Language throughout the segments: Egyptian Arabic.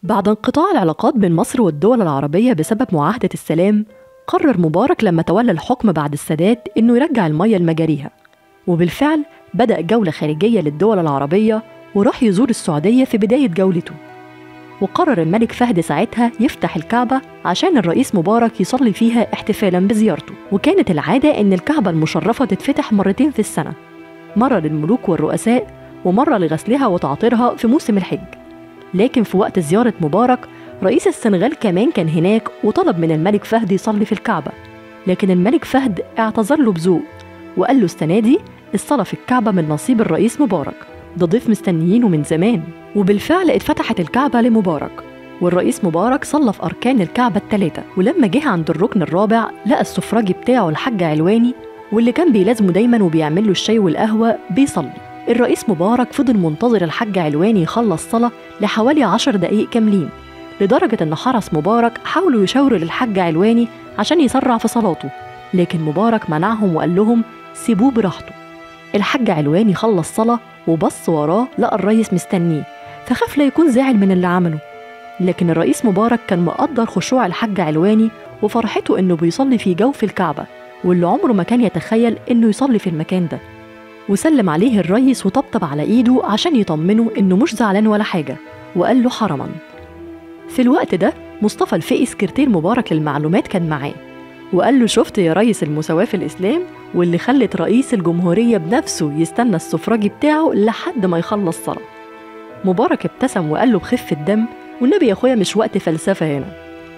بعد انقطاع العلاقات بين مصر والدول العربية بسبب معاهدة السلام قرر مبارك لما تولى الحكم بعد السادات إنه يرجع المية لمجاريها وبالفعل بدأ جولة خارجية للدول العربية وراح يزور السعودية في بداية جولته وقرر الملك فهد ساعتها يفتح الكعبة عشان الرئيس مبارك يصلي فيها احتفالا بزيارته وكانت العادة إن الكعبة المشرفة تتفتح مرتين في السنة مرة للملوك والرؤساء ومرة لغسلها وتعطيرها في موسم الحج لكن في وقت زيارة مبارك رئيس السنغال كمان كان هناك وطلب من الملك فهد يصلي في الكعبة لكن الملك فهد اعتذر له بذوق وقال له السنة دي الصلاة في الكعبة من نصيب الرئيس مبارك ده ضيف مستنيينه من زمان وبالفعل اتفتحت الكعبة لمبارك والرئيس مبارك صلى في أركان الكعبة الثلاثة ولما جه عند الركن الرابع لقى السفراجي بتاعه الحاج علواني واللي كان بيلازمه دايما وبيعمل له الشاي والقهوة بيصلي الرئيس مبارك فضل منتظر الحاج علواني يخلص صلاة لحوالي عشر دقايق كاملين لدرجة إن حرس مبارك حاولوا يشاوروا للحاج علواني عشان يسرع في صلاته لكن مبارك منعهم وقال لهم سيبوه براحته الحاج علواني خلص صلاة وبص وراه لقى الريس مستنيه فخاف لا يكون زعل من اللي عمله لكن الرئيس مبارك كان مقدر خشوع الحاج علواني وفرحته إنه بيصلي في جوف الكعبة واللي عمره ما كان يتخيل إنه يصلي في المكان ده وسلم عليه الريس وطبطب على إيده عشان يطمنه إنه مش زعلان ولا حاجة وقال له حرما في الوقت ده مصطفى الفقي سكرتير مبارك للمعلومات كان معاه وقال له شفت يا ريس المساواة في الإسلام واللي خلت رئيس الجمهورية بنفسه يستنى السفراجي بتاعه لحد ما يخلص صلاة مبارك ابتسم وقال له بخفة دم والنبي يا أخويا مش وقت فلسفة هنا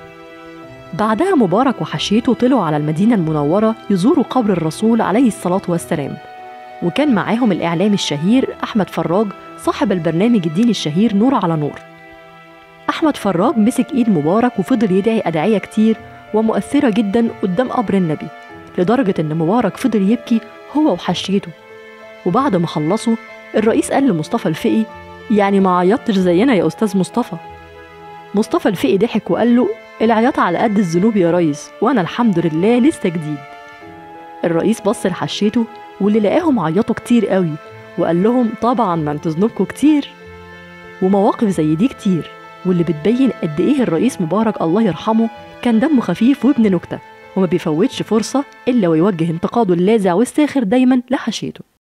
بعدها مبارك وحشيته طلعوا على المدينة المنورة يزوروا قبر الرسول عليه الصلاة والسلام وكان معاهم الإعلامي الشهير أحمد فراج صاحب البرنامج الديني الشهير نور على نور أحمد فراج مسك إيد مبارك وفضل يدعي أدعية كتير ومؤثرة جدا قدام قبر النبي لدرجة إن مبارك فضل يبكي هو وحشيته وبعد ما خلصوا الرئيس قال لمصطفى الفقي يعني ما عيطتش زينا يا أستاذ مصطفى مصطفى الفقي ضحك وقال له العياط على قد الذنوب يا ريس وأنا الحمد لله لسه جديد الرئيس بص لحشيته واللي لقاهم عيطوا كتير قوي وقال لهم طبعا ما انتوا ذنوبكم كتير ومواقف زي دي كتير واللي بتبين قد ايه الرئيس مبارك الله يرحمه كان دمه خفيف وابن نكته وما بيفوتش فرصه الا ويوجه انتقاده اللاذع والساخر دايما لحشيته